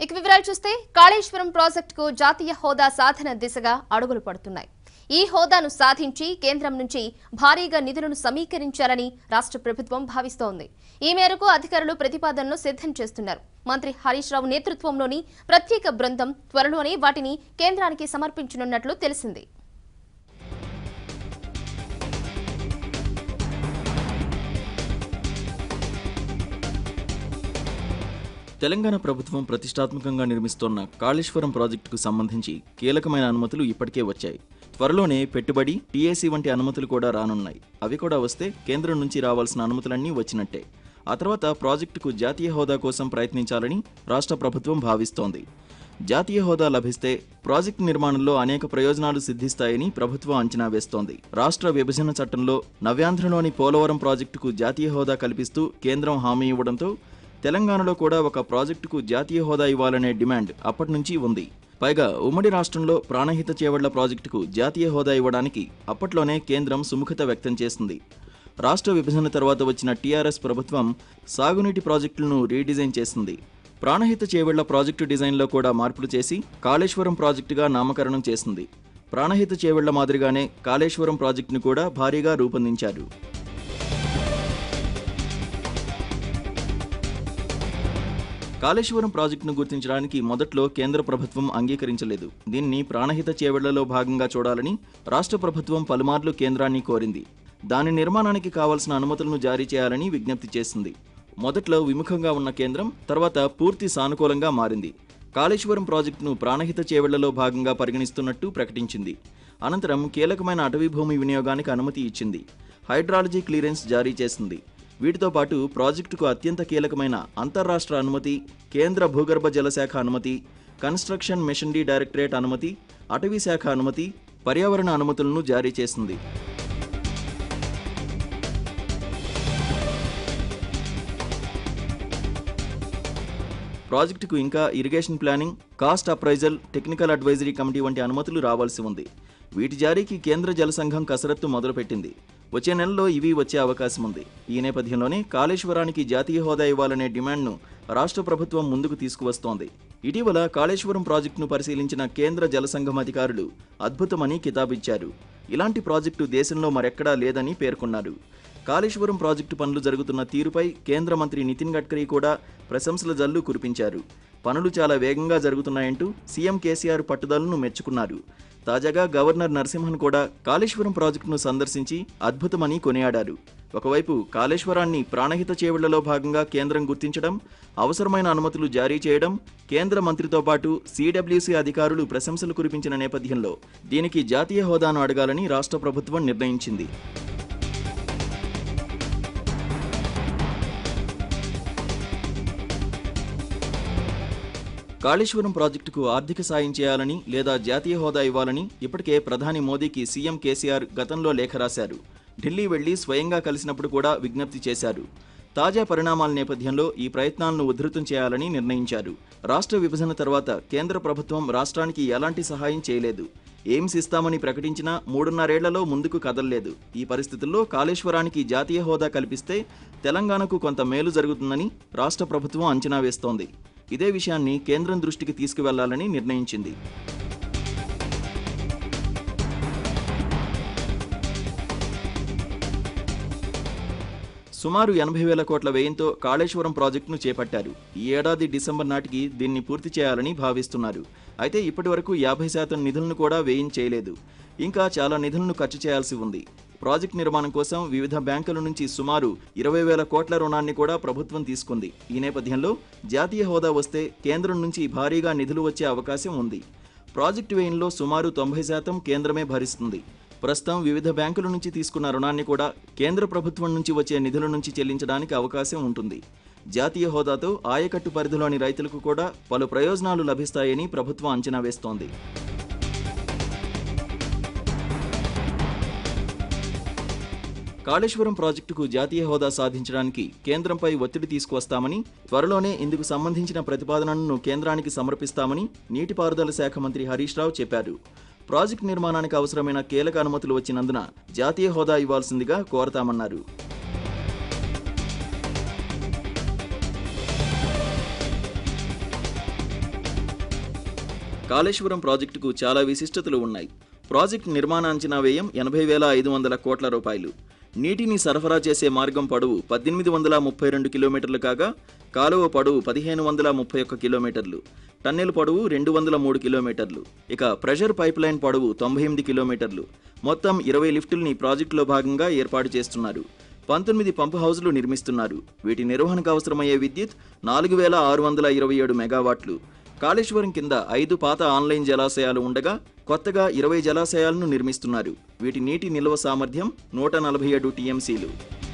ఇక వివరాలు చూస్తే కాళేశ్వరం ప్రాజెక్టుకు జాతీయ హోదా సాధన దిశగా అడుగులు పడుతున్నాయి ఈ హోదాను సాధించి కేంద్రం నుంచి భారీగా నిధులను సమీకరించాలని రాష్ట్ర ప్రభుత్వం భావిస్తోంది ఈ మేరకు అధికారులు ప్రతిపాదనలు సిద్ధం చేస్తున్నారు మంత్రి హరీష్ రావు నేతృత్వంలోని ప్రత్యేక బృందం త్వరలోనే వాటిని కేంద్రానికి సమర్పించనున్నట్లు తెలిసింది తెలంగాణ ప్రభుత్వం ప్రతిష్టాత్మకంగా నిర్మిస్తోన్న కాళేశ్వరం ప్రాజెక్టుకు సంబంధించి కీలకమైన అనుమతులు ఇప్పటికే వచ్చాయి త్వరలోనే పెట్టుబడి టీఏసీ వంటి అనుమతులు కూడా రానున్నాయి అవి కూడా వస్తే కేంద్రం నుంచి రావాల్సిన అనుమతులన్నీ వచ్చినట్టే ఆ తర్వాత ప్రాజెక్టుకు జాతీయ హోదా కోసం ప్రయత్నించాలని రాష్ట్ర ప్రభుత్వం భావిస్తోంది జాతీయ హోదా లభిస్తే ప్రాజెక్టు నిర్మాణంలో అనేక ప్రయోజనాలు సిద్ధిస్తాయని ప్రభుత్వం అంచనా వేస్తోంది రాష్ట్ర విభజన చట్టంలో నవ్యాంధ్రలోని పోలవరం ప్రాజెక్టుకు జాతీయ హోదా కల్పిస్తూ కేంద్రం హామీ ఇవ్వడంతో తెలంగాణలో కూడా ఒక ప్రాజెక్టుకు జాతీయ హోదా ఇవ్వాలనే డిమాండ్ అప్పటి నుంచి ఉంది పైగా ఉమ్మడి రాష్ట్రంలో ప్రాణహిత చేవళ్ల ప్రాజెక్టుకు జాతీయ హోదా ఇవ్వడానికి అప్పట్లోనే కేంద్రం సుముఖత వ్యక్తం చేసింది రాష్ట్ర విభజన తర్వాత వచ్చిన టీఆర్ఎస్ ప్రభుత్వం సాగునీటి ప్రాజెక్టులను రీడిజైన్ చేసింది ప్రాణహిత చేవళ్ల ప్రాజెక్టు డిజైన్లో కూడా మార్పులు చేసి కాళేశ్వరం ప్రాజెక్టుగా నామకరణం చేసింది ప్రాణహిత చేవళ్ల మాదిరిగానే కాళేశ్వరం ప్రాజెక్టును కూడా భారీగా రూపొందించారు కాళేశ్వరం ప్రాజెక్టును గుర్తించడానికి మొదట్లో కేంద్ర ప్రభుత్వం అంగీకరించలేదు దీన్ని ప్రాణహిత చేవళ్లలో భాగంగా చూడాలని రాష్ట్ర ప్రభుత్వం పలుమార్లు కేంద్రాన్ని కోరింది దాని నిర్మాణానికి కావాల్సిన అనుమతులను జారీ చేయాలని విజ్ఞప్తి చేసింది మొదట్లో విముఖంగా ఉన్న కేంద్రం తర్వాత పూర్తి సానుకూలంగా మారింది కాళేశ్వరం ప్రాజెక్టును ప్రాణహిత చేవళ్లలో భాగంగా పరిగణిస్తున్నట్టు ప్రకటించింది అనంతరం కీలకమైన అటవీ భూమి వినియోగానికి అనుమతి ఇచ్చింది హైడ్రాలజీ క్లియరెన్స్ జారీ చేసింది వీటితో పాటు ప్రాజెక్టుకు అత్యంత కీలకమైన అంతర్రాష్ట్ర అనుమతి కేంద్ర భూగర్భ జల శాఖ అనుమతి కన్స్ట్రక్షన్ మెషినరీ డైరెక్టరేట్ అనుమతి అటవీ శాఖ అనుమతి పర్యావరణ అనుమతులను జారీ చేసింది ప్రాజెక్టుకు ఇంకా irrigation planning cost appraisal technical advisory committee వంటి అనుమతులు రావాల్సి ఉంది వీటి జారీకి కేంద్ర జల సంఘం కసరత్తు మొదలుపెట్టింది వచ్చే నెలలో ఇవి వచ్చే అవకాశం ఉంది ఈ నేపథ్యంలోనే కాళేశ్వరానికి జాతీయ హోదా ఇవ్వాలనే డిమాండ్ను రాష్ట్ర ప్రభుత్వం ముందుకు తీసుకువస్తోంది ఇటీవల కాళేశ్వరం ప్రాజెక్టును పరిశీలించిన కేంద్ర జల సంఘం అధికారులు అద్భుతమని కితాబిచ్చారు ఇలాంటి ప్రాజెక్టు దేశంలో మరెక్కడా లేదని పేర్కొన్నారు కాళేశ్వరం ప్రాజెక్టు పనులు జరుగుతున్న తీరుపై కేంద్ర మంత్రి నితిన్ గడ్కరీ కూడా ప్రశంసల జల్లు కురిపించారు పనులు చాలా వేగంగా జరుగుతున్నాయంటూ సీఎం కేసీఆర్ పట్టుదలను మెచ్చుకున్నారు తాజాగా గవర్నర్ నరసింహన్ కూడా కాళేశ్వరం ప్రాజెక్టును సందర్శించి అద్భుతమని కొనియాడారు ఒకవైపు కాళేశ్వరాన్ని ప్రాణహిత చేవళ్లలో భాగంగా కేంద్రం గుర్తించడం అవసరమైన అనుమతులు జారీ చేయడం కేంద్ర మంత్రితో పాటు సీడబ్ల్యూసీ అధికారులు ప్రశంసలు కురిపించిన నేపథ్యంలో దీనికి జాతీయ హోదాను అడగాలని రాష్ట్ర ప్రభుత్వం నిర్ణయించింది కాళేశ్వరం ప్రాజెక్టుకు ఆర్థిక సాయం చేయాలని లేదా జాతీయ హోదా ఇవ్వాలని ఇప్పటికే ప్రధాని మోదీకి సీఎం కేసీఆర్ గతంలో లేఖ రాశారు ఢిల్లీ వెళ్లి స్వయంగా కలిసినప్పుడు కూడా విజ్ఞప్తి చేశారు తాజా పరిణామాల నేపథ్యంలో ఈ ప్రయత్నాలను ఉధృతం చేయాలని నిర్ణయించారు రాష్ట్ర విభజన తర్వాత కేంద్ర ప్రభుత్వం రాష్ట్రానికి ఎలాంటి సహాయం చేయలేదు ఎయిమ్స్ ఇస్తామని ప్రకటించినా మూడున్నరేళ్లలో ముందుకు కదల్లేదు ఈ పరిస్థితుల్లో కాళేశ్వరానికి జాతీయ హోదా కల్పిస్తే తెలంగాణకు కొంత మేలు జరుగుతుందని రాష్ట్ర ప్రభుత్వం అంచనా వేస్తోంది ఇదే విషయాన్ని కేంద్రం దృష్టికి తీసుకువెళ్లాలని నిర్ణయించింది సుమారు ఎనభై వేల కోట్ల వ్యయంతో కాళేశ్వరం ప్రాజెక్టును చేపట్టారు ఈ ఏడాది డిసెంబర్ నాటికి దీన్ని పూర్తి చేయాలని భావిస్తున్నారు అయితే ఇప్పటి వరకు యాభై శాతం నిధులను కూడా వ్యయం చేయలేదు ఇంకా చాలా నిధులను ఖర్చు చేయాల్సి ఉంది ప్రాజెక్ట్ నిర్మాణం కోసం వివిధ బ్యాంకుల నుంచి సుమారు ఇరవై వేల కోట్ల రుణాన్ని కూడా ప్రభుత్వం తీసుకుంది ఈ నేపథ్యంలో జాతీయ హోదా వస్తే కేంద్రం నుంచి భారీగా నిధులు వచ్చే అవకాశం ఉంది ప్రాజెక్టు వ్యయంలో సుమారు తొంభై శాతం కేంద్రమే భరిస్తుంది ప్రస్తుతం వివిధ బ్యాంకుల నుంచి తీసుకున్న రుణాన్ని కూడా కేంద్ర ప్రభుత్వం నుంచి వచ్చే నిధుల నుంచి చెల్లించడానికి అవకాశం ఉంటుంది జాతీయ హోదాతో ఆయకట్టు పరిధిలోని రైతులకు కూడా పలు ప్రయోజనాలు లభిస్తాయని ప్రభుత్వం అంచనా వేస్తోంది కాళేశ్వరం ప్రాజెక్టుకు జాతీయ హోదా సాధించడానికి కేంద్రంపై ఒత్తిడి తీసుకువస్తామని త్వరలోనే ఇందుకు సంబంధించిన ప్రతిపాదనలను కేంద్రానికి సమర్పిస్తామని నీటిపారుదల శాఖ మంత్రి హరీష్ రావు చెప్పారు ప్రాజెక్టు నిర్మాణానికి అవసరమైన కీలక అనుమతులు వచ్చినందున జాతీయ హోదా ఇవ్వాల్సిందిగా కోరతామన్నారు కాళేశ్వరం ప్రాజెక్టుకు చాలా విశిష్టతలు ఉన్నాయి ప్రాజెక్టు నిర్మాణ అంచనా వ్యయం ఎనభై వేల ఐదు వందల కోట్ల రూపాయలు నీటిని సరఫరా చేసే మార్గం పొడవు పద్దెనిమిది వందల ముప్పై రెండు కిలోమీటర్లు కాగా కాలువ పొడవు పదిహేను వందల ముప్పై ఒక్క కిలోమీటర్లు టన్నెల్ పొడవు రెండు వందల మూడు కిలోమీటర్లు ఇక ప్రెషర్ పైప్ లైన్ పొడవు తొంభై ఎనిమిది కిలోమీటర్లు మొత్తం ఇరవై లిఫ్టుల్ని ప్రాజెక్టులో భాగంగా ఏర్పాటు చేస్తున్నారు పంతొమ్మిది పంపు హౌజులు నిర్మిస్తున్నారు వీటి నిర్వహణకు అవసరమయ్యే విద్యుత్ నాలుగు వేల ఆరు వందల ఇరవై ఏడు మెగావాట్లు కాళేశ్వరం కింద ఐదు పాత ఆన్లైన్ జలాశయాలు ఉండగా కొత్తగా ఇరవై జలాశయాలను నిర్మిస్తున్నారు వీటి నీటి నిల్వ సామర్థ్యం నూట నలభై ఏడు టీఎంసీలు